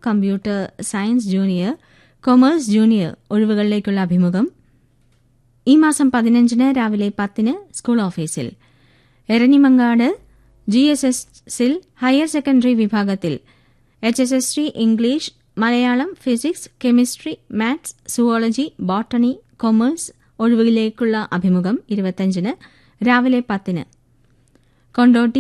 computer science junior commerce junior ഒഴിവുകളിലേക്കുള്ള അഭിമുഖം ഈ മാസം പതിനഞ്ചിന് രാവിലെ പത്തിന് സ്കൂൾ ഓഫീസിൽ എരഞ്ഞിമങ്ങാട് ജി എസ് എസിൽ ഹയർ സെക്കൻഡറി വിഭാഗത്തിൽ H S S T English Malayalam physics chemistry maths zoology botany commerce ഒഴിവുകളിലേക്കുള്ള അഭിമുഖം ഇരുപത്തിയഞ്ചിന് രാവിലെ പത്തിന് Kondotty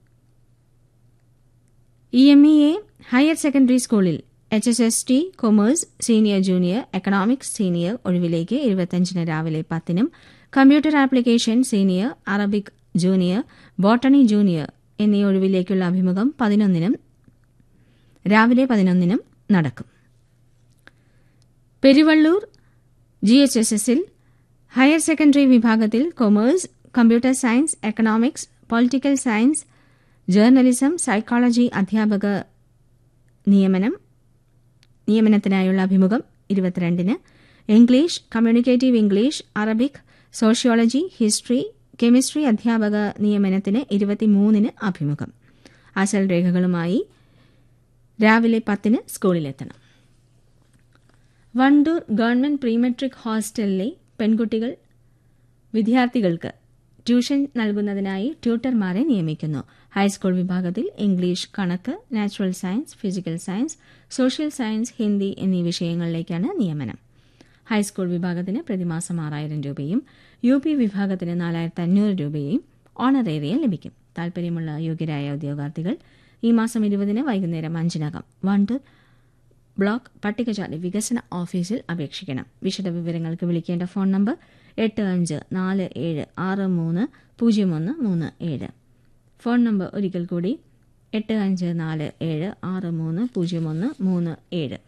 E M E A higher secondary സ്കൂളിൽ H S S T commerce senior junior economics senior ഒഴിവിലേക്ക് ഇരുപത്തിയഞ്ചിന് രാവിലെ പത്തിനും computer application senior Arabic junior botany junior എന്നീ ഒഴിവിലേക്കുള്ള അഭിമുഖം പതിനൊന്നിനും രാവിലെ പതിനൊന്നിനും നടക്കും പെരുവള്ളൂർ ജി എച്ച് എസ് എസിൽ ഹയർ സെക്കൻഡറി വിഭാഗത്തിൽ commerce computer science economics political science journalism psychology അധ്യാപക നിയമനം നിയമനത്തിനായുള്ള അഭിമുഖം ഇരുപത്തിരണ്ടിന് English communicative English Arabic sociology history chemistry അധ്യാപക നിയമനത്തിന് ഇരുപത്തിമൂന്നിന് അഭിമുഖം അസൽ രേഖകളുമായി രാവിലെ പത്തിന് സ്കൂളിലെത്തണം വണ്ടൂർ ഗവൺമെന്റ് പ്രീമെട്രിക് ഹോസ്റ്റലിലെ പെൺകുട്ടികൾ വിദ്യാർത്ഥികൾക്ക് ട്യൂഷൻ നൽകുന്നതിനായി ട്യൂട്ടർമാരെ നിയമിക്കുന്നു ഹൈസ്കൂൾ വിഭാഗത്തിൽ ഇംഗ്ലീഷ് കണക്ക് natural science physical science social science Hindi എന്നീ വിഷയങ്ങളിലേക്കാണ് നിയമനം ഹൈസ്കൂൾ വിഭാഗത്തിന് പ്രതിമാസം ആറായിരം രൂപയും യു പി വിഭാഗത്തിന് നാലായിരത്തി അഞ്ഞൂറ് രൂപയും ഓണറേറിയം ലഭിക്കും താൽപര്യമുള്ള യോഗ്യരായ ഉദ്യോഗാർത്ഥികൾ ഈ മാസം ഇരുപതിന് വൈകുന്നേരം അഞ്ചിനകം വണ്ടൂർ ബ്ലോക്ക് പട്ടികജാതി വികസന ഓഫീസിൽ അപേക്ഷിക്കണം വിശദവിവരങ്ങൾക്ക് വിളിക്കേണ്ട ഫോൺ നമ്പർ എട്ട് അഞ്ച് നാല് ഏഴ് ആറ് മൂന്ന് പൂജ്യം ഒന്ന് മൂന്ന് ഏഴ് ഫോൺ നമ്പർ ഒരിക്കൽ കൂടി എട്ട് അഞ്ച് നാല് ഏഴ് ആറ് മൂന്ന് പൂജ്യം ഒന്ന് മൂന്ന് ഏഴ്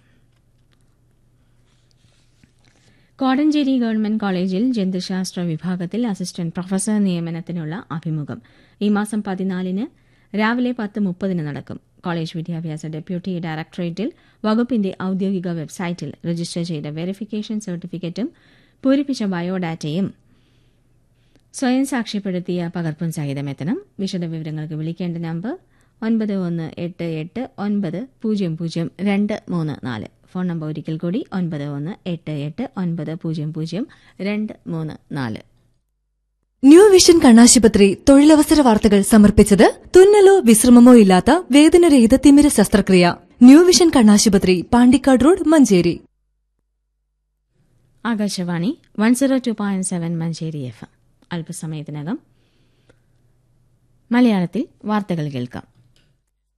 കോടഞ്ചേരി ഗവൺമെന്റ് കോളേജിൽ ജന്തുശാസ്ത്ര വിഭാഗത്തിൽ അസിസ്റ്റന്റ് പ്രൊഫസർ നിയമനത്തിനുള്ള അഭിമുഖം ഈ മാസം പതിനാലിന് രാവിലെ പത്ത് മുപ്പതിന് നടക്കും കോളേജ് വിദ്യാഭ്യാസ ഡെപ്യൂട്ടി ഡയറക്ടറേറ്റിൽ വകുപ്പിന്റെ ഔദ്യോഗിക വെബ്സൈറ്റിൽ രജിസ്റ്റർ ചെയ്ത വെരിഫിക്കേഷൻ സർട്ടിഫിക്കറ്റും പൂരിപ്പിച്ച ബയോഡാറ്റയും സ്വയം സാക്ഷ്യപ്പെടുത്തിയ പകർപ്പും സഹിതം എത്തണം വിശദവിവരങ്ങൾക്ക് വിളിക്കേണ്ട നമ്പർ ഒൻപത് ഒന്ന് എട്ട് എട്ട് ഒൻപത് പൂജ്യം പൂജ്യം രണ്ട് മൂന്ന് നാല് ഫോൺ നമ്പർ ഒരിക്കൽ കൂടി ഒൻപത് ഒന്ന് എട്ട് എട്ട് ഒൻപത് പൂജ്യം പൂജ്യം രണ്ട് മൂന്ന് നാല് ന്യൂ വിഷൻ കണ്ണാശുപത്രി തൊഴിലവസര വാർത്തകൾ സമർപ്പിച്ചത് തുന്നലോ വിശ്രമമോ ഇല്ലാത്ത വേദനരഹിത തിമിര ശസ്ത്രക്രിയ ന്യൂ വിഷൻ കണ്ണാശുപത്രി Pandikkad road Manjeri Akashvani one zero two point seven Manjeri F M അല്പസമയത്തിനകം മലയാളത്തിൽ വാർത്തകൾ കേൾക്കാം